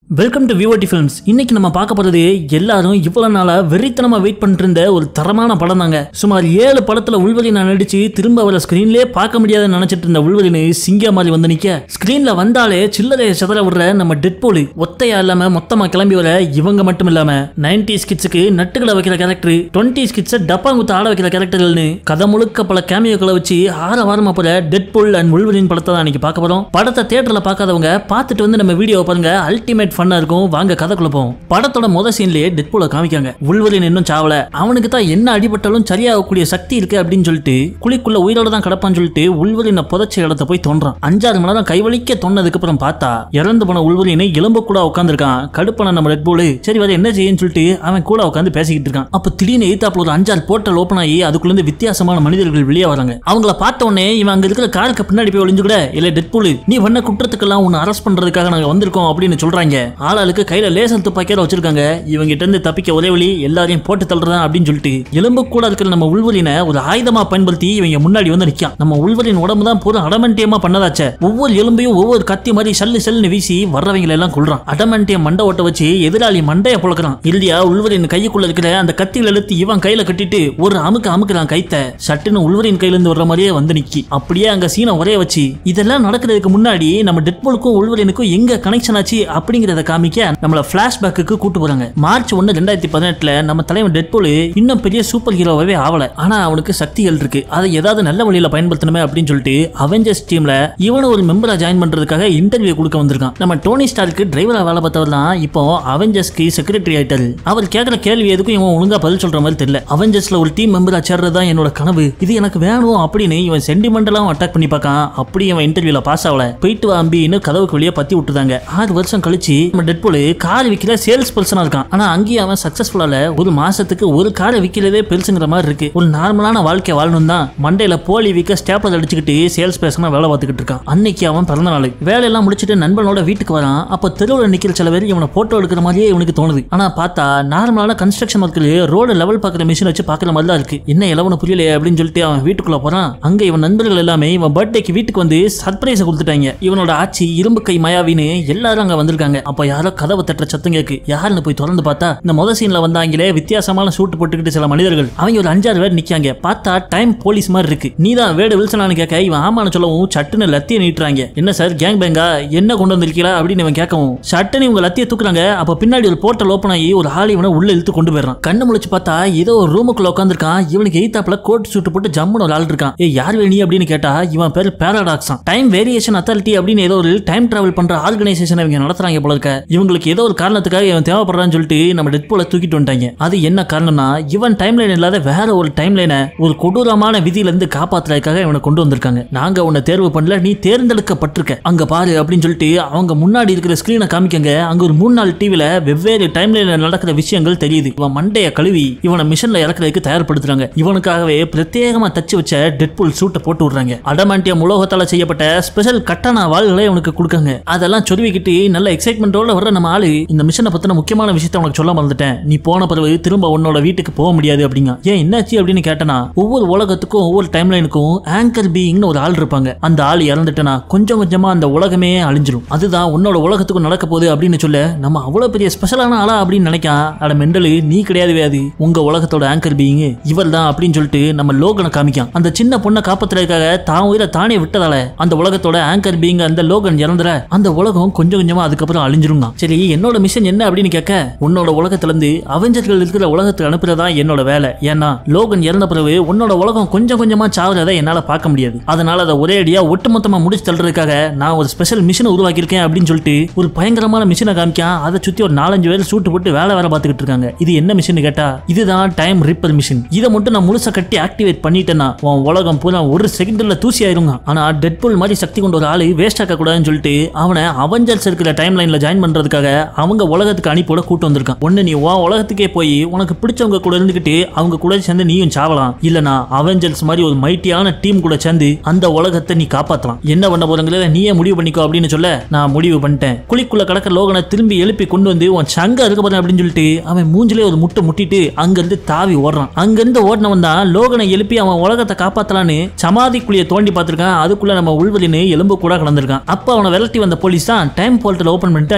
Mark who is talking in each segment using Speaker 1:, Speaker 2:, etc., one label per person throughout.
Speaker 1: welcome to விவோடி films இன்னைக்கு நம்ம பார்க்க போறது எல்லாரும் இவ்வளவு நாளா வெறித்தனமா வெயிட் பண்ணிட்டு இருந்த ஒரு தரமான படம் தாங்க சுமார் ஏழு படத்துல உள்வரின நடிச்சு திரும்ப அவரை ஸ்கிரீன்லயே பார்க்க முடியாத நினைச்சிட்டு இருந்த உள்வரினு சிங்க மாதிரி வந்து நிக்க ஸ்கிரீன்ல வந்தாலே சில்லறையை சிதற விடுற நம்ம டெட்போலு ஒத்தையா இல்லாம மொத்தமா கிளம்பி வர இவங்க மட்டும் இல்லாம நைன்டி கிட்ஸுக்கு நட்டுகளை வைக்கிற கேரக்டர் டுவெண்ட்டி கிட்ஸை டப்பாங்குத்து ஆட வைக்கிற கேரக்டர்கள்னு கதை முழுக்க பல கேமியோக்களை வச்சு ஆற வாரமா போற டெட்போல் அண்ட் உள்வரின் படத்தை தான் இன்னைக்கு பார்க்க போறோம் படத்தை தியேட்டர்ல பார்க்காதவங்க பார்த்துட்டு வந்து நம்ம வீடியோ பாருங்க அல்டிமேட் ஃபன்னா இருக்கும் வாங்க கதைக்குள்ள போவோம் படத்தோட முத சீன்லயே டெட்பூல காமிக்காங்க உள்வரின் இன்னும் சாவல அவனுக்கு தான் என்ன அடிபட்டாலும் சரியாகக்கூடிய சக்தி இருக்கு அப்படின்னு சொல்லிட்டு குழிக்குள்ள உயிரோட தான் கிடப்பான்னு சொல்லிட்டு உள்வரினை புதைச்ச இடத்த போய் தோன்றான் அஞ்சாறு மணி நேரம் கைவலிக்க தோணதுக்கு அப்புறம் பார்த்தா இறந்து போன உள்வரினை எலும்பு கூட உட்காந்துருக்கான் கடுப்பான நம்ம ரெட்பூல் சரி வர என்ன செய்யன்னு சொல்லிட்டு அவன் கூட உட்காந்து பேசிக்கிட்டு இருக்கான் அப்ப திடீர்னு எய்தாப்புல ஒரு அஞ்சாறு போர்ட்டல் ஓப்பன் ஆகி அதுக்குள்ள இருந்து வித்தியாசமான மனிதர்கள் வெளியே வராங்க அவங்கள பார்த்த உடனே இவன் அங்க இருக்கிற காருக்கு பின்னாடி போய் ஒளிஞ்சு கூட இல்ல டெட்பூல் நீ பண்ண குற்றத்துக்கெல்லாம் உன்னை அரெஸ்ட் பண்றதுக்காக நாங்க வந்திருக்கோம் அப்படின்னு சொல்றாங்க ஆளாளுக்கு கையில லேசர் துப்பாக்கியார வச்சிருக்காங்க இவங்க கிட்ட இருந்து தப்பிக்க ஒரே வழி எல்லாரையும் போட்டு தள்ளுறதா அப்படின்னு சொல்லிட்டு எலும்பு கூட இருக்கிற நம்ம உள்வலினை ஒரு ஆயுதமா பயன்படுத்தி இவங்க முன்னாடி வந்து நிக்கான் நம்ம உள்வலின் உடம்பு தான் பூரா அடமண்டியமா பண்ணதாச்சே ஒவ்வொரு எலும்பையும் ஒவ்வொரு கத்தி மாதிரி சல்லு சல்லுன்னு வீசி வர்றவங்களை எல்லாம் கொள்றான் அடமண்டியம் மண்டை ஓட்ட வச்சு எதிராளி மண்டைய புழக்கிறான் இறுதியா உள்வரின் கையுக்குள்ள இருக்கிற அந்த கத்தியில இழுத்து இவன் கையில கட்டிட்டு ஒரு அமுக்கு அமுக்குறான் கைத்த சட்டுன்னு உள்வரின் கையில இருந்து வர்ற மாதிரியே வந்து நிக்கி அப்படியே அங்க சீனை ஒரே வச்சு இதெல்லாம் நடக்கிறதுக்கு முன்னாடி நம்ம டெட்போலுக்கும் உள்வரினுக்கும் எங்க கனெக்ஷன் ஆச்சு அப்படிங்கறத காமிக்க நம்மள பிளாஷ்பேக்கு கூட்டு போறாங்க மார்ச் ஒன்னு ரெண்டாயிரத்தி பதினெட்டுல நம்ம தலைவன் டெட்போல் இன்னும் பெரிய சூப்பர் ஹீரோவாவே ஆகல ஆனா அவனுக்கு சக்திகள் இருக்கு அதை ஏதாவது நல்ல வழியில பயன்படுத்தணுமே அப்படின்னு சொல்லிட்டு அவெஞ்சர்ஸ் டீம்ல இவனும் ஒரு மெம்பரா ஜாயின் பண்றதுக்காக இன்டர்வியூ கொடுக்க வந்திருக்கான் நம்ம டோனி ஸ்டாருக்கு டிரைவரா வேலை பார்த்தவர் தான் இப்போ அவெஞ்சர்ஸ்க்கு செக்ரட்டரி ஆயிட்டாரு அவர் கேட்கிற கேள்வி எதுக்கும் இவன் ஒழுங்கா பதில் சொல்ற மாதிரி தெரியல அவெஞ்சர்ஸ்ல ஒரு டீம் மெம்பரா சேர்றது தான் என்னோட கனவு இது எனக்கு வேணும் அப்படின்னு இவன் சென்டிமெண்டலாவும் அட்டாக் பண்ணி பார்க்கான் அப்படி இவன் இன்டர்வியூல பாஸ் ஆகல போயிட்டு வா அம்பின்னு கதவுக்கு வெளியே பத்தி விட்டுதாங்க ஆறு வருஷம் கழிச்சு நம்ம டெட்போல் கார் விற்கிற சேல்ஸ் பர்சனா இருக்கான் ஆனா அங்கேயும் அவன் சக்சஸ்ஃபுல்லால ஒரு மாசத்துக்கு ஒரு காரை விற்கிறதே பெருசுங்கிற மாதிரி இருக்கு ஒரு நார்மலான வாழ்க்கை வாழணும் தான் மண்டையில போலி விற்க ஸ்டேப்லர் அடிச்சுக்கிட்டு சேல்ஸ் பர்சனா வேலை பார்த்துக்கிட்டு இருக்கான் அன்னைக்கு அவன் பிறந்த நாள் வேலையெல்லாம் முடிச்சுட்டு நண்பனோட வீட்டுக்கு வரான் அப்ப தெருவில் நிக்கிற சில பேர் இவனை போட்டோ எடுக்கிற மாதிரியே இவனுக்கு தோணுது ஆனா பார்த்தா நார்மலான கன்ஸ்ட்ரக்ஷன் ஒர்க்கில் ரோடு லெவல் பார்க்குற மிஷின் வச்சு பார்க்குற மாதிரி தான் இருக்கு என்ன இலவன புரியலையே அப்படின்னு சொல்லிட்டு அவன் வீட்டுக்குள்ள போறான் அங்க இவன் நண்பர்கள் எல்லாமே இவன் பர்த்டேக்கு வீட்டுக்கு வந்து சர்ப்ரைஸ் கொடுத்துட்டாங்க இவனோட ஆட்சி இரும்பு கை மாயாவின்னு எல்லாரும் அங்க வந்திருக்காங்க அப்ப யாரோ கதவை தட்டுற சத்தம் கேக்கு யாருன்னு போய் திறந்து பார்த்தா இந்த முத சீன்ல வந்தாங்களே வித்தியாசமான சூட் போட்டுக்கிட்டு சில மனிதர்கள் அவங்க ஒரு அஞ்சாறு பேர் நிக்காங்க பார்த்தா டைம் போலீஸ் மாதிரி இருக்கு நீ தான் வேடு வில்சனான்னு கேட்க இவன் ஆமான்னு சொல்லவும் சட்டுன்னு லத்திய நீட்டுறாங்க என்ன சார் கேங் பேங்கா என்ன கொண்டு வந்திருக்கீங்களா அப்படின்னு இவன் கேட்கவும் சட்டுன்னு இவங்க லத்திய தூக்குறாங்க அப்ப பின்னாடி ஒரு போர்ட்டல் ஓப்பன் ஆகி ஒரு ஆள் இவனை உள்ள இழுத்து கொண்டு போயிடுறான் கண்ணு முழிச்சு பார்த்தா ஏதோ ஒரு ரூமுக்குள்ள உட்காந்துருக்கான் இவனுக்கு எய்தாப்புல கோட் சூட்டு போட்டு ஜம்முன்னு ஒரு ஆள் இருக்கான் ஏ யார் வேணி அப்படின்னு கேட்டா இவன் பேர் பேராடாக்ஸ் டைம் வேரியேஷன் அத்தாரிட்டி அப்படின்னு ஏதோ ஒரு டைம் டிராவல் பண்ற ஆர்கனைசேஷன் இவங்க நடத்துறாங்க போல இருக்க இவங்களுக்கு ஏதோ ஒரு காரணத்துக்காக இவன் தேவைப்படுறான்னு சொல்லிட்டு நம்ம டெட் போல தூக்கிட்டு வந்துட்டாங்க அது என்ன காரணம்னா இவன் டைம் லைன் இல்லாத வேற ஒரு டைம் லைனை ஒரு கொடூரமான விதியில இருந்து காப்பாத்துறதுக்காக இவனை கொண்டு வந்திருக்காங்க நாங்க உன்னை தேர்வு பண்ணல நீ தேர்ந்தெடுக்கப்பட்டிருக்க அங்க பாரு அப்படின்னு சொல்லிட்டு அவங்க முன்னாடி இருக்கிற ஸ்கிரீனை காமிக்கங்க அங்க ஒரு மூணு நாள் டிவில வெவ்வேறு டைம் லைன்ல நடக்கிற விஷயங்கள் தெரியுது இவன் மண்டைய கழுவி இவனை மிஷன்ல இறக்குறதுக்கு தயார்படுத்துறாங்க இவனுக்காகவே பிரத்யேகமா தச்சு வச்ச டெட்புல் சூட்டை போட்டு விடுறாங்க அடமாண்டியம் உலோகத்தால செய்யப்பட்ட ஸ்பெஷல் கட்டண வாள்களை உனக்கு கொடுக்காங்க அதெல்லாம் சொருவிக்கிட்டு நல்ல எக்ஸைட்மெண்டோட வர்ற நம்ம ஆளு இந்த மிஷனை பத்தின முக்கியமான விஷயத்தை உனக்கு சொல்ல மறந்துட்டேன் நீ போன பிறகு திரும்ப உன்னோட வீட்டுக்கு போக முடியாது அப்படிங்க ஏன் என்னாச்சு அப்படின்னு கேட்டனா ஒவ்வொரு உலகத்துக்கும் ஒவ்வொரு டைம் லைனுக்கும் ஆங்கர் பீயிங்னு ஒரு ஆள் இருப்பாங்க அந்த ஆள் இறந்துட்டனா கொஞ்சம் கொஞ்சமா அந்த உலகமே அழிஞ்சிரும் அதுதான் உன்னோட உலகத்துக்கும் நடக்க போகுது அப்படின்னு சொல்ல நம்ம அவ்வளவு பெரிய ஸ்பெஷலான ஆளா அப்படின்னு நினைக்கான் அட மெண்டலு நீ கிடையாதுவே அது உங்க உலகத்தோட ஆங்கர் பீயிங் இவர் தான் அப்படின்னு சொல்லிட்டு நம்ம லோகனை காமிக்கான் அந்த சின்ன பொண்ணை காப்பாத்துறதுக்காக தான் உயிரை தானே விட்டதால அந்த உலகத்தோட ஆங்கர் பீயிங் அந்த லோகன் இறந்துற அந்த உலகம் கொஞ்சம் கொஞ்சமா அதுக்கப்புறம் அழிஞ்சிருங்க சரி என்னோட மிஷன் என்ன அப்படின்னு கேட்க உன்னோட உலகத்துல இருந்து அவெஞ்சர்கள் இருக்கிற உலகத்துக்கு அனுப்புறதா என்னோட வேலை ஏன்னா லோகன் இறந்த பிறகு உன்னோட உலகம் கொஞ்சம் கொஞ்சமா சாவுறதை என்னால பார்க்க முடியாது அதனால அதை ஒரே அடியா ஒட்டுமொத்தமா முடிச்சு தள்ளுறதுக்காக நான் ஒரு ஸ்பெஷல் மிஷினை உருவாக்கியிருக்கேன் அப்படின்னு சொல்லிட்டு ஒரு பயங்கரமான மிஷினை காமிக்கான் அதை சுத்தி ஒரு நாலஞ்சு பேர் சூட்டு போட்டு வேலை வேலை பார்த்துக்கிட்டு இருக்காங்க இது என்ன மிஷின் கேட்டா இதுதான் டைம் ரிப்பர் மிஷின் இதை மட்டும் நான் முழுசா கட்டி ஆக்டிவேட் பண்ணிட்டேன்னா உன் உலகம் பூரா ஒரு செகண்ட்ல தூசி ஆயிருங்க ஆனா டெட்புல் மாதிரி சக்தி கொண்ட ஒரு ஆளு வேஸ்ட் ஆக்க கூடாதுன்னு சொல்லிட்டு அவனை அவெஞ்சர்ஸ் இருக்கிற டைம் லைன்ல ஜாயின் பண்றதுக்காக அவங்க உலகத்துக்கு அனுப்பியோட கூட்டு வந்திருக்கான் ஒண்ணு நீ உன் உலகத்துக்கே போய் உனக்கு பிடிச்சவங்க கூட இருந்துகிட்டு அவங்க கூட சேர்ந்து நீயும் சாவலாம் இல்லனா அவெஞ்சர்ஸ் மாதிரி ஒரு மைட்டியான டீம் கூட சேர்ந்து அந்த உலகத்தை நீ காப்பாத்தலாம் என்ன பண்ண போறங்கிறத நீயே முடிவு பண்ணிக்கோ அப்படின்னு சொல்ல நான் முடிவு பண்ணிட்டேன் குழிக்குள்ள கடக்க லோகனை திரும்பி எழுப்பி கொண்டு வந்து உன் சங்க இருக்க போறேன் அப்படின்னு சொல்லிட்டு அவன் மூஞ்சிலே ஒரு முட்டை முட்டிட்டு அங்கிருந்து தாவி ஓடுறான் அங்கிருந்து ஓடினவன் தான் லோகனை எழுப்பி அவன் உலகத்தை காப்பாத்தலான்னு சமாதி குழியை தோண்டி பார்த்திருக்கான் அதுக்குள்ள நம்ம உள்வலின்னு எலும்பு கூட கடந்திருக்கான் அப்ப அவனை விரட்டி வந்த போலீஸ் தான் டைம் போல்ட்டில் ஓபன் பண்ணிட்டு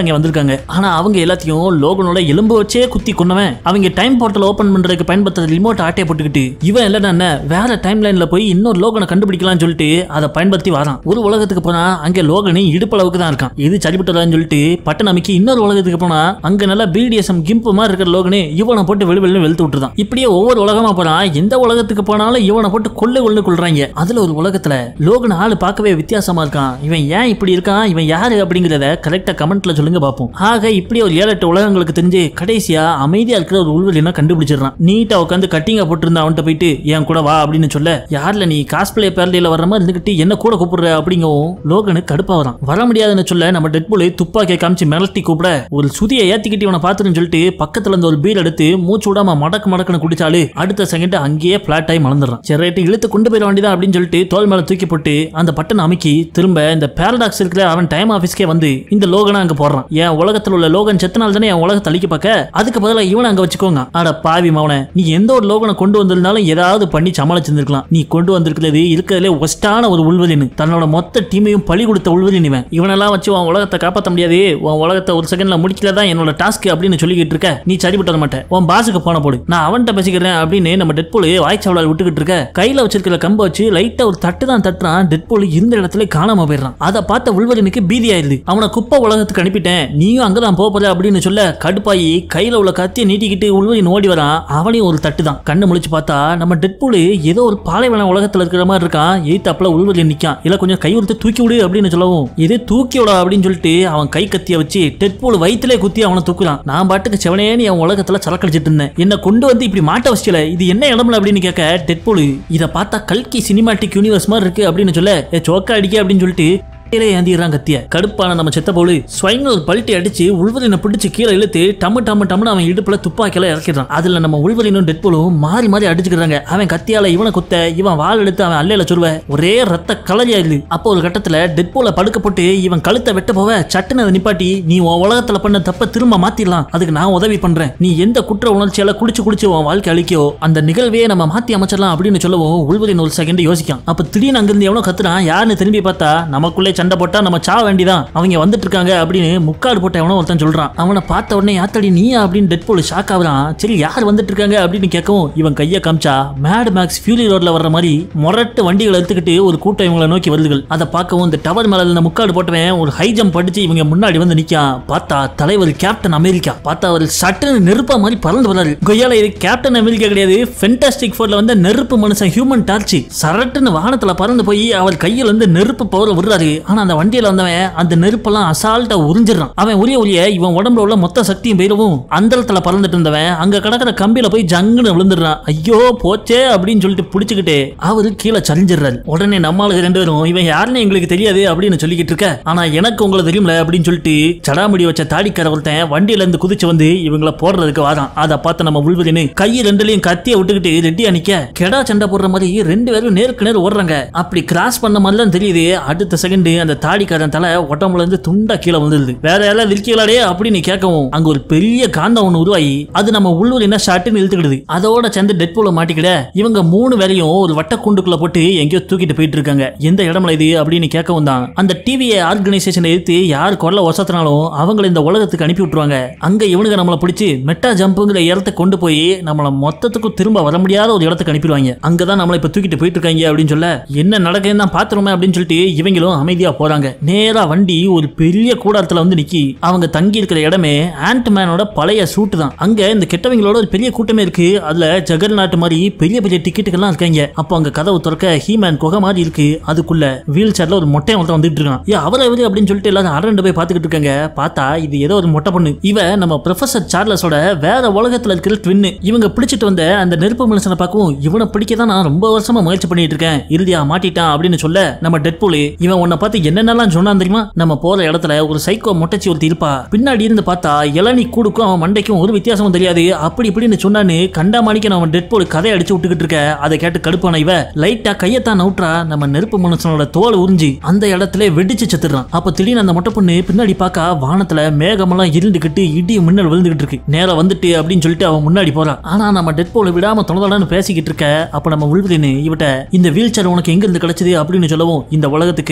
Speaker 1: அங்க வந்திருக்காங்க ஆனா அவங்க எல்லாத்தையும் லோகனோட எலும்பு வச்சே குத்தி கொன்னவன் அவங்க டைம் போர்ட்டல் ஓபன் பண்றதுக்கு பயன்படுத்துற ரிமோட் ஆட்டையை போட்டுக்கிட்டு இவன் இல்ல என்ன வேற டைம் லைன்ல போய் இன்னொரு லோகனை கண்டுபிடிக்கலாம்னு சொல்லிட்டு அதை பயன்படுத்தி வரான் ஒரு உலகத்துக்கு போனா அங்க லோகனு இடுப்பளவுக்கு தான் இருக்கான் இது சரிப்பட்டதான்னு சொல்லிட்டு பட்டணமிக்கு இன்னொரு உலகத்துக்கு போனா அங்க நல்லா பிடிஎஸ்எம் கிம்ப் மாதிரி இருக்கிற லோகனு இவனை போட்டு வெளி வெளில வெளுத்து விட்டுருதான் இப்படியே ஒவ்வொரு உலகமா போனா எந்த உலகத்துக்கு போனாலும் இவனை போட்டு கொள்ளை கொள்ளு கொள்றாங்க அதுல ஒரு உலகத்துல லோகன் ஆளு பார்க்கவே வித்தியாசமா இருக்கான் இவன் ஏன் இப்படி இருக்கான் இவன் யாரு அப்படிங்கறத கரெக்டா கமெண்ட்ல சொல்லுங்க பாப்போம் ஆக இப்படி ஒரு ஏழு எட்டு உலகங்களுக்கு தெரிஞ்சு கடைசியா அமைதியா இருக்கிற ஒரு உள்வெளினா கண்டுபிடிச்சிடறான் நீட்டா உட்காந்து கட்டிங்க போட்டிருந்த அவன்கிட்ட போயிட்டு என் கூட வா அப்படின்னு சொல்ல யார்ல நீ காஸ்பிளே பேரடியில வர்ற மாதிரி இருந்துகிட்டு என்ன கூட கூப்பிடுற அப்படிங்கவும் லோகனுக்கு கடுப்பா வரான் வர முடியாதுன்னு சொல்ல நம்ம டெட்புல் துப்பாக்கியை காமிச்சு மிரட்டி கூப்பிட ஒரு சுதியை ஏத்திக்கிட்டு இவனை பார்த்துன்னு சொல்லிட்டு பக்கத்துல இருந்து ஒரு பீர் எடுத்து மூச்சு விடாம மடக்கு மடக்குன்னு குடிச்சாலு அடுத்த செகண்ட் அங்கேயே பிளாட் ஆகி மலர்ந்துடுறான் சரி ரைட்டு இழுத்து கொண்டு போயிட வேண்டியதா அப்படின்னு சொல்லிட்டு தோல் மேல தூக்கி போட்டு அந்த பட்டனை அமைக்கி திரும்ப இந்த பேரடாக்ஸ் இருக்கிற அவன் டைம் ஆபீஸ்க்கே வந்து இந்த லோகனை அங்க போடுறான் என் உலகத்துல உள்ள லோகன் செத்தனால தானே என் உலகத்தை அழிக்க பார்க்க அதுக்கு பதிலா இவனை அங்க வச்சுக்கோங்க அட பாவி மவனே நீ எந்த ஒரு லோகனை கொண்டு வந்திருந்தாலும் ஏதாவது பண்ணி சமாளிச்சிருந்திருக்கலாம் நீ கொண்டு வந்திருக்கிறது இருக்கிறதுலே ஒஸ்டான ஒரு உள்வலின்னு தன்னோட மொத்த டீமையும் பழி கொடுத்த உள்வலின் இவன் இவனெல்லாம் வச்சு உன் உலகத்தை காப்பாற்ற முடியாது உன் உலகத்தை ஒரு செகண்ட்ல முடிக்கல தான் என்னோட டாஸ்க் அப்படின்னு சொல்லிக்கிட்டு இருக்க நீ சரிப்பட்டு வர மாட்டேன் உன் பாஸுக்கு போன போடு நான் அவன்கிட்ட பேசிக்கிறேன் அப்படின்னு நம்ம டெட்போல் வாய்ச்சாவலால் விட்டுக்கிட்டு இருக்க கையில வச்சிருக்கிற கம்பை வச்சு லைட்டா ஒரு தட்டு தான் தட்டுறான் டெட்போல் இருந்த இடத்துல காணாம போயிடுறான் அதை பார்த்த உள்வலினுக்கு பீதி ஆயிருது அவனை குப்பை உலகத்துக்கு அனுப்பிட்டேன் நீயும் அங்கதான் போக போற அப்படின்னு சொல்ல கடுப்பாயி கையில உள்ள கத்தியை நீட்டிக்கிட்டு உள்வலின் ஓடி வரான் அவனையும் ஒரு தட்டு தான் கண்ணு முழிச்சு பார்த்தா நம்ம டெட்பூல் ஏதோ ஒரு பாலைவன உலகத்துல இருக்கிற மாதிரி இருக்கான் எய்த்தாப்புல உள்வலின் நிக்கான் இல்ல கொஞ்சம் கை கொடுத்து தூக்கி விடு அப்படின்னு சொல்லவும் இது தூக்கி விட அப்படின்னு சொல்லிட்டு அவன் கை கத்திய வச்சு டெட்பூல் வயிற்றுலே குத்தி அவனை தூக்குறான் நான் பாட்டுக்கு செவனேன்னு அவன் உலகத்துல சலக்கடிச்சிட்டு இருந்தேன் என்ன கொண்டு வந்து இப்படி மாட்ட வச்சுல இது என்ன இடம்ல அப்படின்னு கேட்க டெட்பூல் இதை பார்த்தா கல்கி சினிமாட்டிக் யூனிவர்ஸ் மாதிரி இருக்கு அப்படின்னு சொல்ல "ஏ, சோக்கா அடிக்க அப்படின்னு சொல்லிட்டு கீழே ஏந்திடுறான் கத்திய கடுப்பான நம்ம செத்த போலு ஸ்வைன் ஒரு பல்ட்டி அடிச்சு உள்வரினை பிடிச்சு கீழே இழுத்து டம்மு டம்மு டம்னு அவன் இடுப்புல துப்பாக்கியில இறக்கிடுறான் அதுல நம்ம உள்வரினும் டெட்போலும் மாறி மாறி அடிச்சுக்கிறாங்க அவன் கத்தியால இவனை குத்த இவன் வாள் எடுத்து அவன் அல்லையில சொல்லுவ ஒரே ரத்த கலரியா இருக்கு அப்போ ஒரு கட்டத்துல டெட்போல படுக்க போட்டு இவன் கழுத்தை வெட்ட போவ சட்டுன்னு அதை நிப்பாட்டி நீ உன் உலகத்துல பண்ண தப்ப திரும்ப மாத்திடலாம் அதுக்கு நான் உதவி பண்றேன் நீ எந்த குற்ற உணர்ச்சியால குடிச்சு குடிச்சு உன் வாழ்க்கை அழிக்கோ அந்த நிகழ்வையே நம்ம மாத்தி அமைச்சிடலாம் அப்படின்னு சொல்லவும் உள்வரின் ஒரு செகண்ட் யோசிக்கான் அப்ப திடீர்னு அங்கிருந்து எவனோ கத்துறான் யாருன்னு திரும்பி பார்த்தா நமக்குள்ளே சண்டை போட்டா நம்ம சா வேண்டிதான் அவங்க வந்துட்டு இருக்காங்க அப்படின்னு முக்காடு போட்ட எவனோ ஒருத்தன் சொல்றான் அவனை பார்த்த உடனே யாத்தடி நீயா அப்படின்னு டெட்போல் ஷாக் ஆகுறான் சரி யார் வந்துட்டு இருக்காங்க அப்படின்னு கேட்கவும் இவன் கையை காமிச்சா மேட் மேக்ஸ் ஃபியூரி ரோட்ல வர்ற மாதிரி முரட்டு வண்டிகளை எடுத்துக்கிட்டு ஒரு கூட்டம் இவங்களை நோக்கி வருதுகள் அதை பார்க்கவும் இந்த டவர் மேல இருந்த முக்காடு போட்டவன் ஒரு ஹை ஜம்ப் அடிச்சு இவங்க முன்னாடி வந்து நிக்கான் பார்த்தா தலைவர் கேப்டன் அமெரிக்கா பார்த்தா அவர் சட்டுன்னு நெருப்பா மாதிரி பறந்து வராரு கொய்யால இது கேப்டன் அமெரிக்கா கிடையாது ஃபென்டாஸ்டிக் ஃபோர்ல வந்து நெருப்பு மனுஷன் ஹியூமன் டார்ச் சரட்டுன்னு வானத்துல பறந்து போய் அவர் கையில இருந்து நெருப்பு பவர் விடுறாரு ஆனா அந்த வண்டியில வந்தவன் அந்த நெருப்பெல்லாம் அசால்ட்டா உறிஞ்சிடறான் அவன் உரிய ஒளிய இவன் உடம்புல உள்ள மொத்த சக்தியும் போயிடவும் அந்தரத்துல பறந்துட்டு இருந்தவன் அங்க கிடக்கிற கம்பியில போய் ஜங்குன்னு விழுந்துடுறான் ஐயோ போச்சே அப்படின்னு சொல்லிட்டு பிடிச்சுக்கிட்டு அவரு கீழே சரிஞ்சிடுறாரு உடனே நம்மளுக்கு ரெண்டு பேரும் இவன் யாருன்னு எங்களுக்கு தெரியாது அப்படின்னு சொல்லிக்கிட்டு இருக்க ஆனா எனக்கு உங்களை தெரியும்ல அப்படின்னு சொல்லிட்டு சடாமுடி வச்ச தாடிக்கார ஒருத்தன் வண்டியில இருந்து குதிச்சு வந்து இவங்கள போடுறதுக்கு வாரான் அதை பார்த்து நம்ம உள்வதினு கை ரெண்டுலயும் கத்திய விட்டுக்கிட்டு ரெட்டியா நிக்க கெடா சண்டை போடுற மாதிரி ரெண்டு பேரும் நேருக்கு நேர் ஓடுறாங்க அப்படி கிராஸ் பண்ண மாதிரி தான் தெரியுது அடுத்த செகண்ட் அந்த தாடிக்காரன் தலை உடம்புல இருந்து துண்டா கீழே வந்துருது வேற யாராவது இருக்கீங்களாடே அப்படின்னு கேட்கவும் அங்க ஒரு பெரிய காந்தம் ஒண்ணு உருவாகி அது நம்ம உள்ளூர் என்ன ஷாட்டுன்னு இழுத்துக்கிடுது அதோட சேர்ந்து டெட் போல மாட்டிக்கிட இவங்க மூணு வேலையும் ஒரு வட்ட குண்டுக்குள்ள போட்டு எங்கேயோ தூக்கிட்டு போயிட்டு இருக்காங்க எந்த இடம்ல இது அப்படின்னு கேட்கவும் தான் அந்த டிவியை ஆர்கனைசேஷன் எடுத்து யார் குரல ஒசத்தினாலும் அவங்கள இந்த உலகத்துக்கு அனுப்பி விட்டுருவாங்க அங்க இவனுங்க நம்மளை பிடிச்சி மெட்டா ஜம்புங்கிற இடத்துக்கு கொண்டு போய் நம்மள மொத்தத்துக்கும் திரும்ப வர முடியாத ஒரு இடத்துக்கு அனுப்பிடுவாங்க அங்கதான் நம்மளை இப்ப தூக்கிட்டு போயிட்டு இருக்காங்க அப்படின்னு சொல்ல என்ன நடக்குதுன்னு தான் பாத்துருமே அப்படின்னு சொல்லிட்டு இவங்களும் அமைதியா போறாங்க நேரா வண்டி ஒரு பெரிய கூடாரத்துல வந்து நிக்கி அவங்க தங்கி இருக்கிற இடமே ஆண்ட் மேனோட பழைய சூட்டு தான் அங்க இந்த கெட்டவங்களோட ஒரு பெரிய கூட்டமே இருக்கு அதுல ஜெகன் நாட்டு மாதிரி பெரிய பெரிய டிக்கெட்டுகள்லாம் இருக்காங்க அப்போ அங்க கதவு திறக்க ஹீமேன் குகை மாதிரி இருக்கு அதுக்குள்ள வீல் சேர்ல ஒரு மொட்டை ஒருத்தன் வந்துட்டு இருக்கான் ஏ அவரை எவரு அப்படின்னு சொல்லிட்டு எல்லாரும் அரண்டு போய் பாத்துக்கிட்டு இருக்காங்க பார்த்தா இது ஏதோ ஒரு மொட்டை பொண்ணு இவ நம்ம ப்ரொஃபசர் சார்லஸோட வேற உலகத்துல இருக்கிற ட்வின்னு இவங்க பிடிச்சிட்டு வந்த அந்த நெருப்பு மனுஷனை பார்க்கவும் இவனை பிடிக்க தான் நான் ரொம்ப வருஷமா முயற்சி பண்ணிட்டு இருக்கேன் இறுதியா மாட்டிட்டான் அப்படின்னு சொல்ல நம்ம டெட்பூல் இவன் உன்னை பார்த்து என்னென்னலாம் சொன்னான் தெரியுமா நம்ம போற இடத்துல ஒரு சைக்கோ மொட்டைச்சி ஒருத்தி இருப்பா பின்னாடி இருந்து பார்த்தா இளநீ கூடுக்கும் அவன் மண்டைக்கும் ஒரு வித்தியாசமும் தெரியாது அப்படி இப்படின்னு சொன்னான்னு கண்டாமணிக்கு அவன் டெட்போல் கதை அடிச்சு விட்டுக்கிட்டு இருக்க அதை கேட்டு கடுப்பான இவ லைட்டா கையத்தான் நவுட்றா நம்ம நெருப்பு மனுஷனோட தோல் உறிஞ்சி அந்த இடத்துல வெடிச்சு செத்துறான் அப்ப திடீர்னு அந்த மொட்டை பொண்ணு பின்னாடி பார்க்க வானத்துல மேகமெல்லாம் இருந்துகிட்டு இடி மின்னல் விழுந்துகிட்டு இருக்கு நேரா வந்துட்டு அப்படின்னு சொல்லிட்டு அவன் முன்னாடி போறான் ஆனா நம்ம டெட்போல விடாம தொணதொடன்னு பேசிக்கிட்டு இருக்க அப்ப நம்ம உள்விலின்னு இவட்ட இந்த வீல் சேர் உனக்கு எங்க இருந்து கிடைச்சது அப்படின்னு சொல்லவும் இந்த உலகத்துக்கு அப்பப்ப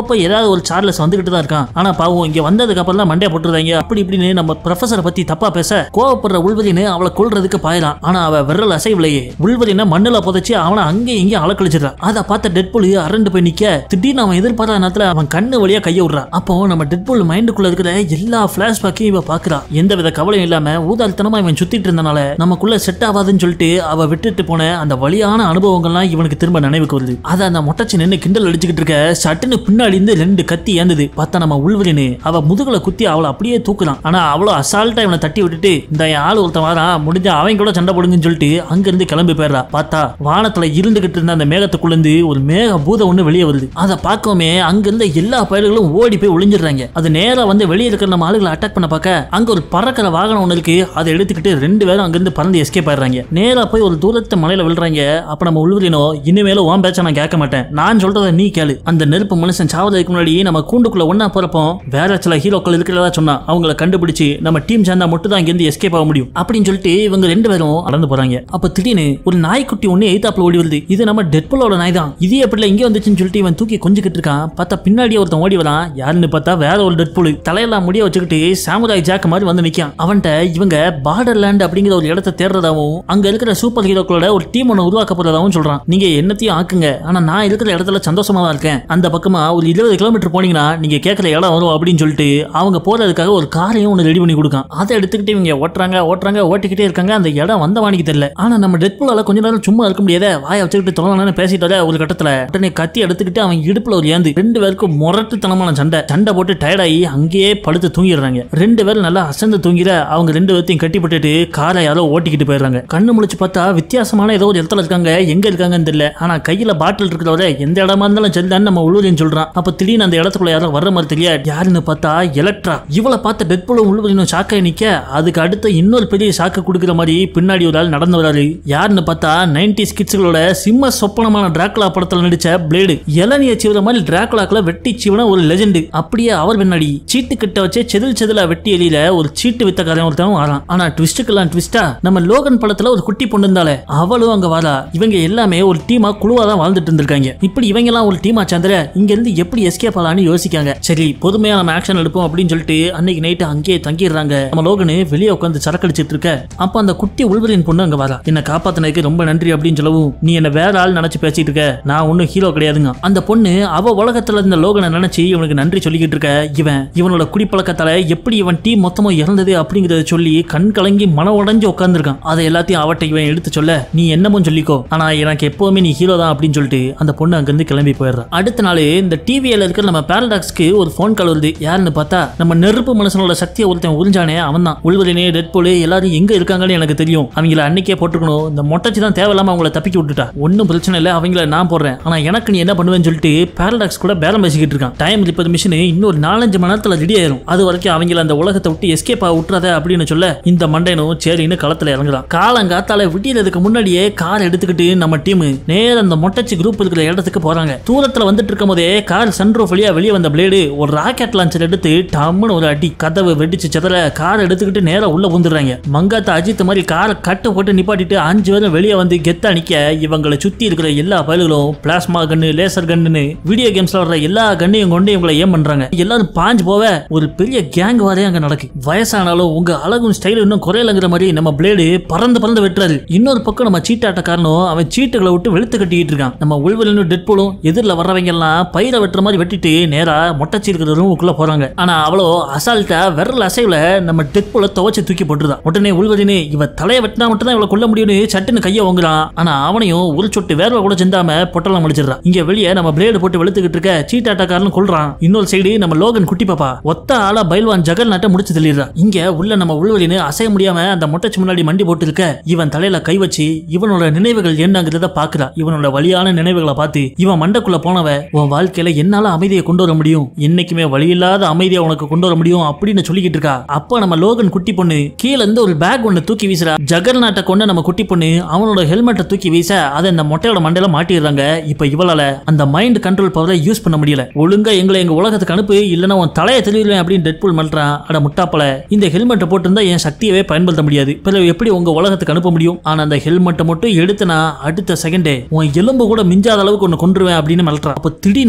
Speaker 1: அப்பப்போ ஏதாவது ஒரு சார்லஸ் வந்துகிட்டு தான் இருக்கான் ஆனா பாவம் இங்க வந்ததுக்கு அப்புறம் தான் மண்டே போட்டுருந்தாங்க அப்படி இப்படின்னு நம்ம ப்ரொஃபசரை பத்தி தப்பா பேச கோவப்படுற உள்வரின்னு அவளை கொல்றதுக்கு பாயலாம் ஆனா அவ விரல் அசைவிலையே உள்வரின மண்ணுல புதைச்சு அவனை அங்கேயும் இங்கேயும் அலக்கழிச்சிடறான் அதை பார்த்த டெட்புல் அரண்டு போய் நிக்க திடீர்னு அவன் எதிர்பார்த்த நேரத்துல அவன் கண்ணு வழியா கைய விடுறான் அப்போ நம்ம டெட்புல் மைண்டுக்குள்ள இருக்கிற எல்லா பிளாஷ்பேக்கையும் இவ பாக்குறா எந்த வித கவலையும் இல்லாம ஊதாரித்தனமா இவன் சுத்திட்டு இருந்தனால நமக்குள்ள செட் ஆகாதுன்னு சொல்லிட்டு அவ விட்டுட்டு போன அந்த வழியான அனுபவங்கள்லாம் இவனுக்கு திரும்ப நினைவுக்கு வருது அதை அந்த மொட்டச்சி நின்று கிண்டல் அடிச்சுக்கிட்டு இருக்க சட்டுன்னு பின்னாடி இருந்து ரெண்டு கத்தி ஏந்தது பார்த்தா நம்ம உள்வரின்னு அவ முதுகுல குத்தி அவளை அப்படியே தூக்குறான் ஆனா அவ்வளோ அசால்ட்டா இவனை தட்டி விட்டுட்டு இந்த என் ஆள் ஒருத்தன் வாரான் முடிஞ்ச அவன் கூட சண்டை போடுங்கன்னு சொல்லிட்டு அங்க இருந்து கிளம்பி போயிடுறா பார்த்தா வானத்துல இருந்துகிட்டு இருந்த அந்த மேகத்துக்குள்ள இருந்து ஒரு மேக பூதம் ஒண்ணு வெளியே வருது அதை பார்க்கவுமே அங்க இருந்த எல்லா பயல்களும் ஓடி போய் ஒளிஞ்சிடுறாங்க அது நேரா வந்து வெளியே இருக்கிற நம்ம ஆளுகளை அட்டாக் பண்ண பார்க்க அங்க ஒரு பறக்கிற வாகனம் ஒண்ணு இருக்கு அதை எடுத்துக்கிட்டு ரெண்டு பேரும் அங்கிருந்து பறந்து எஸ்கேப் ஆயிடுறாங்க நேரா போய் ஒரு தூரத்து மலையில விழுறாங்க அப்ப நம்ம உள்வரினோ இனிமேலும் உன் பேச்ச நான் கேட்க மாட்டேன் நான் சொல்றத நீ கேளு அந்த நெருப்பு மனுஷன் சாவதற்கு முன்னாடி நம்ம கூண்டுக்குள்ள ஒண்ணா போறப்போ வேற சில ஹீரோக்கள் இருக்கிறதா சொன்னா அவங்கள கண்டுபிடிச்சு நம்ம டீம் சேர்ந்தா மட்டும் தான் இங்கிருந்து எஸ்கேப் ஆக முடியும் அப்படின்னு சொல்லிட்டு இவங்க ரெண்டு பேரும் நடந்து போறாங்க அப்ப திடீர்னு ஒரு நாய்க்குட்டி ஒண்ணு எய்தாப்புல ஓடி வருது இது நம்ம டெட்புலோட நாய் தான் இது எப்படி இங்க வந்துச்சுன்னு சொல்லிட்டு இவன் தூக்கி கொஞ்சிக்கிட்டு இருக்கான் பார்த்தா பின்னாடியே ஒருத்தன் ஓடி வரான் யாருன்னு பார்த்தா வேற ஒரு டெட்புல் தலையெல்லாம் முடிய வச்சுக்கிட்டு சாமுராய் ஜாக் மாதிரி வந்து நிக்கான் அவன்கிட்ட இவங்க பார்டர் லேண்ட் அப்படிங்கிற ஒரு இடத்தை தேடுறதாவும் அங்க இருக்கிற சூப்பர் ஹீரோக்களோட ஒரு டீம் ஒன்று உருவாக்க போறதாவும் சொல்றான் நீங்க என்னத்தையும் ஆக்குங்க ஆனா நான் இருக்கிற இடத்துல சந்தோஷமா தான் இருக்கேன் அந்த பக்கமா ஒரு இருபது கிலோமீட்டர் போனீங்கன்னா நீங்க கேட்கற இடம் வரும் அப்படின்னு சொல்லிட்டு அவங்க போறதுக்காக ஒரு காரையும் ஒன்று ரெடி பண்ணி கொடுக்கான் அதை எடுத்துக்கிட்டு இவங்க ஓட்டுறாங்க ஓட்டுறாங்க ஓட்டிக்கிட்டே இருக்காங்க அந்த இடம் வந்த வாணிக்கு தெரியல ஆனா நம்ம டெட்புலால கொஞ்ச நேரம் சும்மா இருக்க முடியாத வாயை வச்சுக்கிட்டு தொலைனாலும் பேசிட்டு வர ஒரு கட்டத்துல உடனே கத்தி எடுத்துக்கிட்டு அவன் இடுப்புல ஒரு ஏந்து ரெண்டு பேருக்கும் முரட்டுத்தனமான சண்டை சண்டை போட்டு டயர்டாகி அங்கேயே படுத்து தூங்கிடுறாங்க ரெண்டு பேரும் நல்லா அசந்து தூங்கிட அவங்க ரெண்டு பேர்த்தையும் கட்டி போட்டுட்டு காரை யாரோ ஓட்டிக்கிட்டு போயிடுறாங்க கண்ணு முழிச்சு பார்த்தா வித்தியாசமான ஏதோ ஒரு இடத்துல இருக்காங்க எங்க இருக்காங்கன்னு தெரியல ஆனா கையில பாட்டில் இருக்கிறவர எந்த இடமா இருந்தாலும் சரிதான் நம்ம உள்ளூரின்னு சொல்றான் அப்ப திடீர்னு அந்த இடத்துக்குள்ள யாரோ வர்ற மாதிரி தெரியாது யாருன்னு பார்த்தா எலக்ட்ரா இவளை பார்த்த டெட்புலும் உள்ளூரினும் ஷாக்காய் நிக்க அதுக்கு அடுத்து இன்னொரு பெரிய ஷாக்கு கொடுக்குற மாதிரி பின்னாடி ஒரு ஆள் நடந்து வராரு யாருன்னு பார்த்தா நைன்டி ஸ்கிட்ஸ்களோட சிம்ம சொப்பனமான டிராக்குலா படத்துல நடிச்ச பிளேடு இளநிய சிவர மாதிரி டிராக்குலாக்குல வெட்டி சிவன ஒரு லெஜெண்ட் அப்படியே அவர் பின்னாடி சீட்டு கிட்ட வச்சு செதில் செதிலா வெட்டி எலியில ஒரு சீட்டு வித்தக்காரன் ஒருத்தன் வரான் ஆனா ட்விஸ்டுக்கெல்லாம் ட்விஸ்டா நம்ம லோகன் படத்துல ஒரு குட்டி பொண்ணு இருந்தாலே அவளும் அங்க வரா இவங்க எல்லாமே ஒரு டீமா குழுவா தான் வாழ்ந்துட்டு இருந்திருக்காங்க இப்படி இவங்க எல்லாம் ஒரு டீமா சேர்ந்துற இங்க இருந்து எப்படி எஸ்கேப் ஆகலாம்னு யோசிக்காங்க சரி பொறுமையா நம்ம ஆக்ஷன் எடுப்போம் அப்படின்னு சொல்லிட்டு அன்னைக்கு நைட்டு அங்கேயே தங்கிடுறாங்க நம்ம லோகனு வெளியே உட்காந்து சரக்கடிச்சிட்டு இருக்க அப்ப அந்த குட்டி உள்வரின் பொண்ணு அங்க வரா என்ன காப்பாத்தினதுக்கு ரொம்ப நன்றி அப்படின்னு சொல்லவும் நீ என்ன வேற ஆள் நினைச்சு பேசிட்டு இருக்க நான் ஒன்னும் ஹீரோ கிடையாதுங்க அந்த பொண்ணு அவ உலகத்துல இருந்த லோகனை நினைச்சு இவனுக்கு நன்றி சொல்லிக்கிட்டு இருக்க இவன் இவனோட குடிப்பழக்கத்தால எப்படி இவன் டீம் மொத்தமும் இறந்தது அப்படிங்கறத சொல்லி கண் கலங்கி மன உடைஞ்சு உட்காந்துருக்கான் அதை எல்லாத்தையும் அவட்ட இவன் எடுத்து சொல்ல நீ என்னமோ சொல்லிக்கோ ஆனா எனக்கு எப்பவுமே நீ ஹீரோ தான் அப்படின்னு சொல்லிட்டு அந்த பொண்ணு அங்கிருந்து கிளம்பி போயிடுறான் அடுத்த நாள் இந்த டிவியில இருக்கிற நம்ம பேரடாக்ஸ்க்கு ஒரு ஃபோன் கால் வருது யாருன்னு பார்த்தா நம்ம நெருப்பு மனுஷனோட சக்தியை ஒருத்தன் உறிஞ்சானே அவன் தான் உள்வரினே டெட்போலு எல்லாரும் எங்க இருக்காங்கன்னு எனக்கு தெரியும் அவங்கள அன்னைக்கே போட்டுக்கணும் இந்த மொட்டச்சி தான் தேவையில்லாம அவங்கள தப்பிக்க விட்டுட்டா ஒன்றும் பிரச்சனை இல்லை அவங்கள நான் போடுறேன் ஆனா எனக்கு நீ என்ன பண்ணுவேன்னு சொல்லிட்டு பேரடாக்ஸ் கூட பேரம் பேசிக்கிட்டு இருக்கான் டைம் ரிப்பர் மிஷின் இன்னொரு நாலஞ்சு மணி நேரத்துல ரெடி ஆயிரும் அது வரைக்கும் அவங்கள அந்த உலகத்தை விட்டு எஸ்கேப் ஆக விட்டுறாத அப்படின்னு சொல்ல இந்த மண்டையனும் சரின்னு களத்துல இறங்குறான் காலங்காத்தால விட்டியதுக்கு முன்னாடியே கார் எடுத்துக்கிட்டு நம்ம டீம் நேர அந்த மொட்டச்சி குரூப் இருக்கிற இடத்துக்கு போறாங்க தூரத்துல வந்துட்டு இருக்கும் போதே கார் சன்ரூஃப் வழியா வெளியே வந்த பிளேடு ஒரு ராக்கெட் லான்ச்சர் எடுத்து டம்முன்னு ஒரு அடி கதவு வெடிச்சு சிதற கார் எடுத்துக்கிட்டு நேரா உள்ள வந்துடுறாங்க மங்காத்த அஜித் மாதிரி காரை கட்டு போட்டு நிப்பாட்டிட்டு அஞ்சு பேரும் வெளியே வந்து கெத்தா நிக்க இவங்களை சுத்தி இருக்கிற எல்லா பயல்களும் plasma gun laser gun video கேம்ஸ்ல வர்ற எல்லா கண்ணையும் கொண்டு இவங்களை ஏம் பண்றாங்க எல்லாரும் பாஞ்சு போக ஒரு பெரிய கேங் வாரே அங்க நடக்கு வயசானாலும் உங்க அழகும் ஸ்டைல் இன்னும் குறையலங்கிற மாதிரி நம்ம பிளேடு பறந்து பறந்து வெட்டுறாரு இன்னொரு பக்கம் நம்ம சீட்டாட்டக்காரனும் அவன் சீட்டுகளை விட்டு வெளுத்து கட்டிக்கிட்டு இருக்கான் நம்ம உள்வெளியும் டெட்போலும் எதிரில் வர்றவங்க எல்லாம் பயிரை வெட்டுற மாதிரி வெட்டிட்டு நேரா மொட்டச்சி இருக்கிற ரூமுக்குள்ள போறாங்க ஆனா அவ்வளோ அசால்ட்டா விரல் அசைவுல நம்ம டெட்போல துவச்சு தூக்கி போட்டுருதான் உடனே உள்வதினு இவ தலையை வெட்டினா மட்டும் தான் இவளை கொல்ல முடியும்னு சட்டுன்னு கையை வாங்குறான் ஆனா அவனையும் ஒரு சொட்டு வேர்வை கூட சிந்தாம பொட்டலாம் முடிச்சிடறான் இங்க வெளியே நம்ம பிளேடு போட்டு வெளுத்துக்கிட்டு இருக்க சீட்டாட்டக்காரன் கொள்றான் இன்னொரு சைடு நம்ம லோகன் குட்டி பாப்பா ஒத்த ஆளா பைல்வான் ஜெகல் நாட்டை முடிச்சு தள்ளிடுறான் இங்க உள்ள நம்ம உள்வலின்னு அசைய முடியாம அந்த மொட்டச்சி முன்னாடி மண்டி போட்டு இருக்க இவன் தலையில கை வச்சு இவனோட நினைவுகள் என்னங்கிறத பாக்குறா இவனோட வழியான நினைவுகளை பார்த்து இவன் மண்டக்குள்ள போனவ உன் வாழ்க்கையில என்னால அமைதியை கொண்டு வர முடியும் என்னைக்குமே வழியில்லாத அமைதியை உனக்கு கொண்டு வர முடியும் அப்படின்னு சொல்லிக்கிட்டு இருக்கா அப்ப நம்ம லோகன் குட்டி பொண்ணு கீழ இருந்து ஒரு பேக் ஒன்னு தூக்கி வீசுறா ஜகர் நாட்டை கொண்டு நம்ம குட்டி பொண்ணு அவனோட ஹெல்மெட்டை தூக்கி வீச அதை இந்த மொட்டையோட மண்டையில மாட்டிடுறாங்க இப்ப இவளால அந்த மைண்ட் கண்ட்ரோல் பவரை யூஸ் பண்ண முடியல ஒழுங்கா எங்களை எங்க உலகத்துக்கு அனுப்பு இல்லைன்னா உன் தலையை தெரிவிடுவேன் அப்படின்னு டெட்புல் மல்றான் அட முட்டாப்பல இந்த ஹெல்மெட்டை போட்டிருந்தா என் சக்தியவே பயன்படுத்த முடியாது பிறகு எப்படி உங்க உலகத்துக்கு அனுப்ப முடியும் ஆனா அந்த ஹெல்மெட்டை மட்டும் எடுத்து நான் அடுத்த செகண்டே உன் எலும்பு கூட மிஞ்சாத அளவுக்கு ஒன்னு கொண்டுருவேன் அப்படின்னு மிரட்டுறான் அப்ப திடீர்னு டம்மு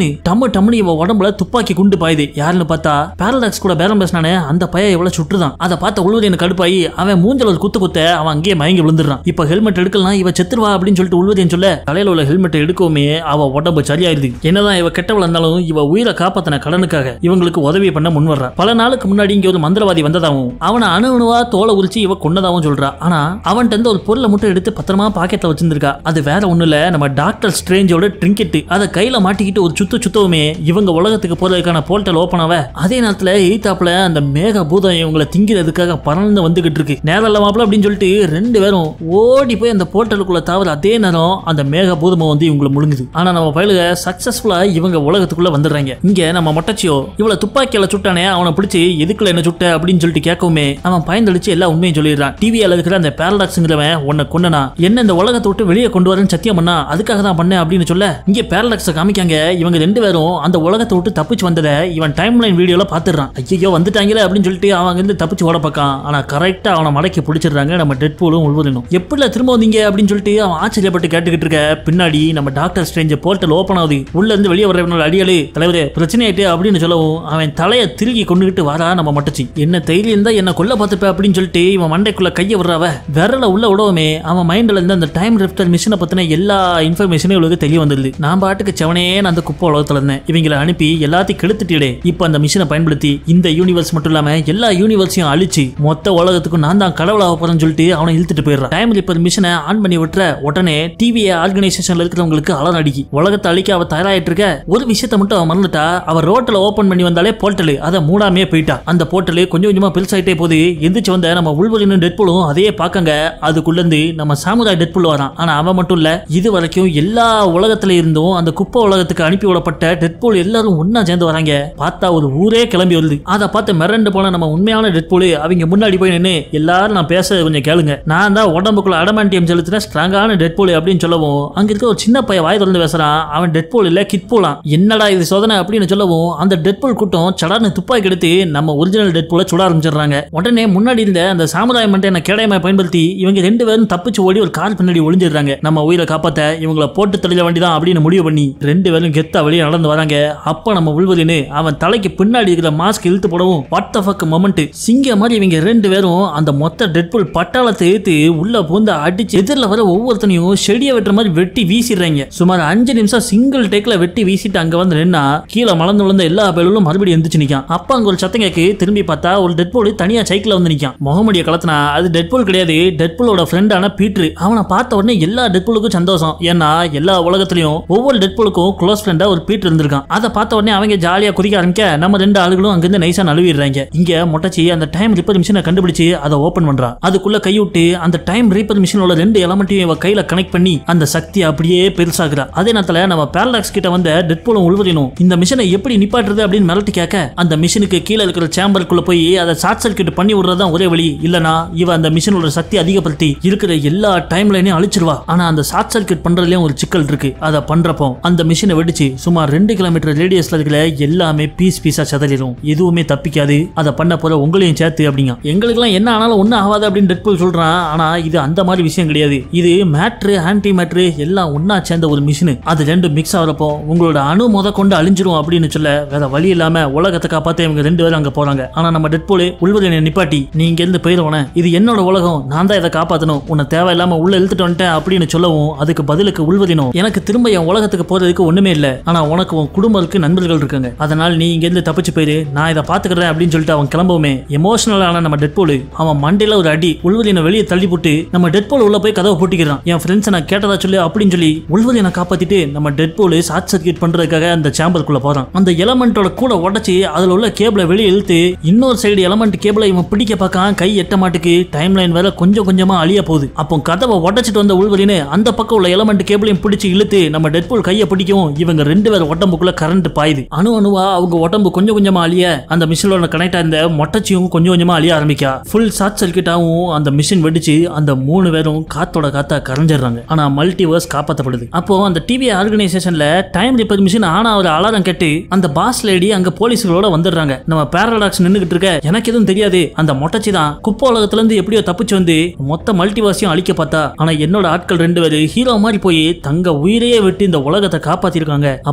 Speaker 1: டம்மு டம்னு இவன் உடம்புல துப்பாக்கி குண்டு பாயுது யாருன்னு பார்த்தா பேரலாக்ஸ் கூட பேரம் பேசினானே அந்த பையன் எவ்வளவு சுட்டுதான் அதை பார்த்த உள்வரியன் கடுப்பாயி அவன் மூஞ்சல ஒரு குத்து குத்த அவன் அங்கேயே மயங்கி விழுந்துடுறான் இப்ப ஹெல்மெட் எடுக்கலாம் இவ செத்துருவா அப்படின்னு சொல்லிட்டு உள்வரியன் சொல்ல தலையில உள்ள ஹெல்மெட் எடுக்கவுமே அவ உடம்பு சரியாயிருது என்னதான் இவ கெட்டவள இருந்தாலும் இவ உயிரை காப்பாத்தின கடனுக்காக இவங்களுக்கு உதவி பண்ண முன் வர்றா பல நாளுக்கு முன்னாடி இங்க ஒரு மந்திரவாதி வந்ததாகவும் அவனை அணு அணுவா தோலை உரிச்சு இவ கொன்னதாகவும் சொல்றா ஆனா அவன்கிட்ட இருந்து ஒரு பொருளை மட்டும் எடுத்து பத்திரமா பாக்கெட்ல வச்சிருந்திருக்கா அது வேற ஒண்ணு இல்ல நம்ம டாக்டர் ஸ்ட்ரேஞ்சோட ட்ரிங்கெட் அதை கையில மாட்டிக்கிட்டு ஒரு சுத்து சுத்தவுமே இவங்க உலகத்துக்கு போறதுக்கான போர்ட்டல் ஓப்பன் ஆவ அதே நேரத்துல எய்தாப்ல அந்த மேக பூதம் இவங்களை திங்கிறதுக்காக பறந்து வந்துகிட்டு இருக்கு நேரம் இல்ல மாப்பிள அப்படின்னு சொல்லிட்டு ரெண்டு பேரும் ஓடி போய் அந்த போர்ட்டலுக்குள்ள தவிர அதே நேரம் அந்த மேக பூதமும் வந்து இவங்களை முழுங்குது ஆனா நம்ம பயலுக சக்சஸ்ஃபுல்லா இவங்க உலகத்துக்குள்ள வந்துடுறாங்க இங்க நம்ம மொட்டச்சியோ இவ்வளவு துப்பாக்கியால சுட்டானே அவனை பிடிச்சி எதுக்குள்ள என்ன சுட்ட அப்படின்னு சொல்லிட்டு கேட்கவுமே அவன் பயந்தளிச்சு எல்லா உண்மையும் சொல்லிடுறான் டிவியால இருக்கிற அந்த பேரலாக்ஸ்ங்கிறவன் உன்னை கொண்டனா என்ன இந்த உலகத்தை விட்டு வெளியே கொண்டு வரேன்னு சத்தியம் பண்ணா அதுக்காக தான் பண்ணேன் அப்படின்னு சொல்ல இங்க பேரலாக்ஸை காமிக்காங்க இவங்க ரெண்டு பேரும் அந்த உலகத்தை விட்டு தப்பிச்சு வந்ததை இவன் டைம் லைன் வீடியோல பாத்துறான் ஐயோ வந்துட்டாங்களே அப்படின்னு சொல்லிட்டு அவன் இருந்து தப்பிச்சு ஓட பார்க்கான் ஆனா கரெக்டா அவனை மடக்கி பிடிச்சிடுறாங்க நம்ம டெட் பூலும் உள்வரணும் எப்படில திரும்ப வந்தீங்க அப்படின்னு சொல்லிட்டு அவன் ஆச்சரியப்பட்டு கேட்டுக்கிட்டு இருக்க பின்னாடி நம்ம டாக்டர் ஸ்ட்ரேஞ்ச் போர்ட்டல் ஓப்பன் ஆகுது உள்ள இருந்து வெளியே வர்றவனோட அடியாளு தலைவரே பிரச்சனை ஆயிட்டு அப்படின்னு சொல்லவும் அவன் தலையை திருகி கொண்டுகிட்டு வரா நம்ம மட்டச்சி என்ன தைரியம் தான் என்ன கொல்ல பார்த்துப்ப அப்படின்னு சொல்லிட்டு இவன் மண்டைக்குள்ள கையை விடுறாவ விரல உள்ள விடவுமே அவன் மைண்ட்ல இருந்து அந்த டைம் ரிஃப்டர் மிஷினை பத்தின எல்லா இன்ஃபர்மேஷனும் இவளுக்கு தெரிய வந்துருது நான் பாட்டுக்கு செவனேன்னு அந்த குப்பை உலகத்துல இருந்தேன் இவங்களை அனுப்பி எல்லாத்தையும் கெடுத்துட்டே இப்போ அந்த மிஷினை பயன்படுத்தி இந்த யூனிவர்ஸ் மட்டும் இல்லாம எல்லா யூனிவர்ஸையும் அழிச்சு மொத்த உலகத்துக்கும் நான் தான் கடவுளாக போறேன்னு சொல்லிட்டு அவனை இழுத்துட்டு போயிடுறான் டைம் ரிப்பர் மிஷினை ஆன் பண்ணி விட்டுற உடனே டிவி ஆர்கனைசேஷன்ல இருக்கிறவங்களுக்கு அலர் அடிக்கி உலகத்தை அழிக்க அவ தயாராயிட்டு இருக்க ஒரு விஷயத்த மட்டும் அவன் மறந்துட்டா அவ ரோட்ல ஓபன் பண்ணி வந்தாலே போர்ட்டல் அதை மூடாமே போயிட்டா அந்த போர்ட்டல் கொஞ்சம் கொஞ்சமா பெருசாயிட்டே போகுது எந்திரிச்சு வந்த நம்ம உள்வரினும் டெட்புலும் அதையே பார்க்கங்க அதுக்குள்ள இருந்து நம்ம சாமுராய் டெட்புல் வரான் ஆனா அவன் மட்டும் இல்ல இது வரைக்கும் எல்லா உலகத்துல இருந்தும் அந்த குப்பை உலகத்துக்கு அனுப்பி விடப்பட்ட டெட்பூல் எல்லாரும் ஒண்ணா சேர்ந்து வராங்க பார்த்தா ஒரு ஊரே கிளம்பி வருது அதை பார்த்து மிரண்டு போன நம்ம உண்மையான டெட்பூல் அவங்க முன்னாடி போய் நின்று எல்லாரும் நான் பேச கொஞ்சம் கேளுங்க நான் தான் உடம்புக்குள்ள அடமாண்டியம் செலுத்தின ஸ்ட்ராங்கான டெட்பூல் அப்படின்னு சொல்லவும் அங்க இருக்க ஒரு சின்ன பையன் வாய் திறந்து பேசுறான் அவன் டெட்பூல் இல்ல கிட்பூலாம் என்னடா இது சோதனை அப்படின்னு சொல்லவும் அந்த டெட்பூல் கூட்டம் சடார்னு துப்பாக்கி எடுத்து நம்ம ஒரிஜினல் டெட்பூலை சுட ஆரம்பிச்சிடுறாங்க உடனே முன்னாடி இருந்த அந்த சாமுராய் மண்டை கேடயமை பயன்படுத்தி இவங்க ரெண்டு பேரும் தப்பிச்சு ஓடி ஒரு கார் பின்னாடி ஒளிஞ்சிடுறாங்க நம்ம உயிரை காப்பாத்த இவங்களை போட்டு தெளிய வேண்டிதான் அப்படின்னு முடிவு பண்ணி ரெண்டு பேரும் கெத்தா வெளியே நடந்து வராங்க அப்ப நம்ம உள்வதினு அவன் தலைக்கு பின்னாடி இருக்கிற மாஸ்க் இழுத்து போடவும் வாட் த ஃபக் மொமெண்ட் சிங்க மாதிரி இவங்க ரெண்டு பேரும் அந்த மொத்த டெட்புல் பட்டாளத்தை ஏத்து உள்ள பூந்து அடிச்சு எதிரில் வர ஒவ்வொருத்தனையும் செடியை வெட்டுற மாதிரி வெட்டி வீசிடுறாங்க சுமார் அஞ்சு நிமிஷம் சிங்கிள் டேக்ல வெட்டி வீசிட்டு அங்க வந்து நின்னா கீழே மலர்ந்து விழுந்த எல்லா பேரும் மறுபடியும் எந்திரிச்சு நிக்கான் அப்ப அங்க ஒரு சத்தம் கேக்கு திரும்பி பார்த்தா ஒரு டெட்போல் தனியா சைக்கிள் வந்து நிக்கான் முகமடிய கலத்தினா அது டெட்போல் கிடையாது டெட்போலோட ஃப்ரெண்டான பீட்ரு அவனை பார்த்த உடனே எல்லா டெட்போலுக்கும் சந்தோஷம் ஏன்னா எல்லா உலகத்திலையும் ஒவ்வொரு டெட்போலுக்கும் க்ளோஸ் ஃப்ரெண்டா ஒரு பீட்ரு இருந்திருக்கான் அதை பார்த்த உடனே அவங்க ஜாலியா குதிக்க ஆரம்பிக்க நம்ம ரெண்டு ஆளுகளும் அங்கிருந்து நைஸா நழுவிடுறாங்க இங்க மொட்டச்சி அந்த டைம் ரிப்பர் மிஷினை கண்டுபிடிச்சு அதை ஓபன் பண்றா அதுக்குள்ள கைவிட்டு அந்த டைம் ரீப்பர் மிஷினோட ரெண்டு எலமெண்ட்டையும் இவ கையில கனெக்ட் பண்ணி அந்த சக்தி அப்படியே பெருசாகுறா அதே நேரத்துல நம்ம பேரலாக்ஸ் கிட்ட வந்த டெட்போலும் உள்வரினும் இந்த மிஷினை எப்படி நிப்பாட்டுறது அப்படின்னு மிரட்டி கேட்க அந்த மிஷினுக்கு கீழே இருக்கிற சேம்பருக்குள்ள போய் அதை ஷார்ட் சர்க்கியூட் பண்ணி விடுறது தான் ஒரே வழி இல்லனா இவ அந்த மிஷினோட சக்தி அதிகப்படுத்தி இருக்கிற எல்லா டைம் லைனையும் அழிச்சிருவா ஆனா அந்த ஷார்ட் சர்க்கியூட் பண்றதுலயும் ஒரு சிக்கல் இருக்கு அதை பண்றப்போ அந்த மிஷினை வெடிச்சு சுமார் ரெண்டு கிலோமீட்டர் ரேடியஸ்ல இருக்கிற எல்லாமே பீஸ் பீஸா சதறிடும் எதுவுமே தப்பிக்காது அதை பண்ண போற உங்களையும் சேர்த்து அப்படிங்க எங்களுக்கெல்லாம் என்ன ஆனாலும் ஒன்றும் ஆகாது அப்படின்னு டெட்பூல் சொல்றான் ஆனா இது அந்த மாதிரி விஷயம் கிடையாது இது மேட்ரு ஆன்டி மேட்ரு எல்லாம் ஒண்ணா சேர்ந்த ஒரு மிஷின் அது ரெண்டும் மிக்ஸ் ஆகிறப்போ உங்களோட அணு முத கொண்டு அழிஞ்சிரும் அப்படின்னு சொல்ல வேற வழி இல்லாம உலகத்தை காப்பாத்த இவங்க ரெண்டு பேரும் அங்க போறாங்க ஆனா நம்ம டெட்பூல் உள்வரினை நிப்பாட்டி நீ இங்க இருந்து போயிடுவன இது என்னோட உலகம் நான் தான் இதை காப்பாத்தணும் உன்னை தேவையில்லாம உள்ள இழுத்துட்டு வந்துட்டேன் அப்படின்னு சொல்லவும் அதுக்கு பதிலுக்கு உள்வதினும் எனக்கு திரும்ப என் உலகத்துக்கு போறதுக்கு ஒண்ணுமே இல்ல ஆனா உனக்கு உன் குடும்பம் இருக்கு நண்பர்கள் இருக்காங்க அதனால் நீ இங்க இருந்து தப்பிச்சு போயிரு நான் இதை பாத்துக்கிறேன் அப்படின்னு சொல்லிட்டு அவன் கிளம்பவுமே எமோஷனலான நம்ம டெட்போல் அவன் மண்டையில ஒரு அடி உள்வதினை வெளியே தள்ளி போட்டு நம்ம டெட்போல் உள்ள போய் கதவை பூட்டிக்கிறான் என் ஃப்ரெண்ட்ஸ் நான் கேட்டதா சொல்லி அப்படின்னு சொல்லி உள்வதினை காப்பாத்திட்டு நம்ம டெட்போல் ஷார்ட் சர்க்கியூட் பண்றதுக்காக அந்த சேம்பருக்குள்ள போறான் அந்த எலமெண்டோட கூட உடச்சி அதுல உள்ள கேபிளை வெளியே இழுத்து இன்னொரு சைடு எலமெண்ட் கேபிளை இவன் பிடிக்க பார்க்கான் கை எட்ட மாட்டுக்கு டைம் லைன் வேற கொஞ்சம் கொஞ்சமா அழிய போகுது அப்போ கதவை உடச்சிட்டு வந்த உள்வரின்னு அந்த பக்கம் உள்ள எலமெண்ட் கேபிளையும் பிடிச்சு இழுத்து நம்ம டெட்போல் கையை பிடிக்கவும் இவங்க ரெண்டு பேர் உடம்புக்குள்ள கரண்ட் பாயுது அணு அணுவா அவங்க உடம்பு கொஞ்சம் கொஞ்சமா அழிய அந்த மிஷினோட கனெக்ட் ஆயிருந்த மொட்டச்சியும் கொஞ்சம் கொஞ்சமா அழிய ஆரம்பிக்கா ஃபுல் ஷார்ட் சர்க்கியூட் ஆகும் அந்த மிஷின் வெடிச்சு அந்த மூணு பேரும் காத்தோட காத்தா கரைஞ்சிடுறாங்க ஆனா மல்டிவர்ஸ் காப்பாற்றப்படுது அப்போ அந்த டிவி ஆர்கனைசேஷன்ல டைம் ரிப்பேர் மிஷின் ஆனா ஒரு அலாரம் கேட்டு அந்த பாஸ் லேடி அங்க போலீஸ்களோட வந்துடுறாங்க நம்ம பேரடாக்ஸ் நின்னுகிட்டு இருக்க எனக்கு எதுவும் தெரியாது அந்த மொட்டச்சி தான் குப்பை உலகத்துல இருந்து எப்படியோ தப்பிச்சு வந்து மொத்த மல்டிவர்ஸையும் அழிக்க பார்த்தா ஆனா என்னோட ஆட்கள் ரெண்டு பேரு ஹீரோ மாதிரி போய் தங்க உயிரையே விட்டு இந்த உலகத்தை காப்பாத்திருக்காங்க அப்படின்னு சொல்லிட்டு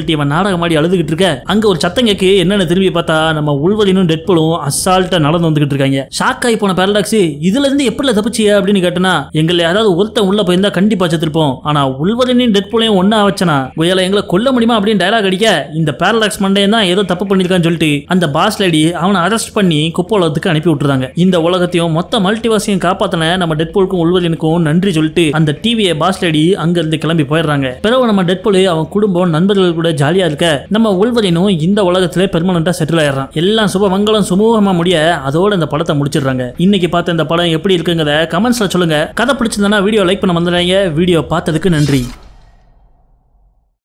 Speaker 1: சொல்லிட்டு இவன் நாடகமாடி அழுதுகிட்டு இருக்க அங்க ஒரு சத்தம் கேக்கு என்னன்னு திரும்பி பார்த்தா நம்ம உள்வலினும் டெட்புலும் அசால்ட்டா நடந்து வந்துகிட்டு இருக்காங்க ஷாக் ஆகி போன பேரடாக்ஸ் இதுல இருந்து எப்படி தப்பிச்சிய அப்படின்னு கேட்டனா எங்களை யாராவது ஒருத்தன் உள்ள போயிருந்தா கண்டிப்பா செத்துருப்போம் ஆனா உள்வலினையும் டெட்புலையும் ஒன்னா வச்சனா உயல எங்களை கொல்ல முடியுமா அப்படின்னு டயலாக் அடிக்க இந்த பேரடாக்ஸ் மண்டையன் தான் ஏதோ தப்பு பண்ணிருக்கான்னு சொல்லிட்டு அந்த பாஸ் லேடி அவனை அரெஸ்ட் பண்ணி குப்போலத்துக்கு அனுப்பி விட்டுறாங்க இந்த உலகத்தையும் மொத்த மல்டிவாஸையும் காப்பாத்தின நம்ம டெட்போலுக்கும் உள்வலினுக்கும் நன்றி சொல்லிட்டு அந்த டிவியை பாஸ் லேடி அங்க இருந்து கிளம்பி போயிடுறாங்க பிறகு நம்ம டெட்போல் அவன் குடும்பம் நண்பர்கள் கூட ஜாலியா இருக்க நம்ம உள்வலினும் இந்த உலகத்துல பெர்மனண்டா செட்டில் ஆயிடுறான் எல்லாம் சுபமங்கலம் சுமூகமா முடிய அதோட இந்த படத்தை முடிச்சிடுறாங்க இன்னைக்கு பார்த்த இந்த படம் எப்படி இருக்குங்கிறத கமெண்ட்ஸ்ல சொல்லுங்க கதை பிடிச்சிருந்தனா வீடியோ லைக் பண்ண வந்துடுறாங்க வீடியோ பார்த்ததுக்கு நன்றி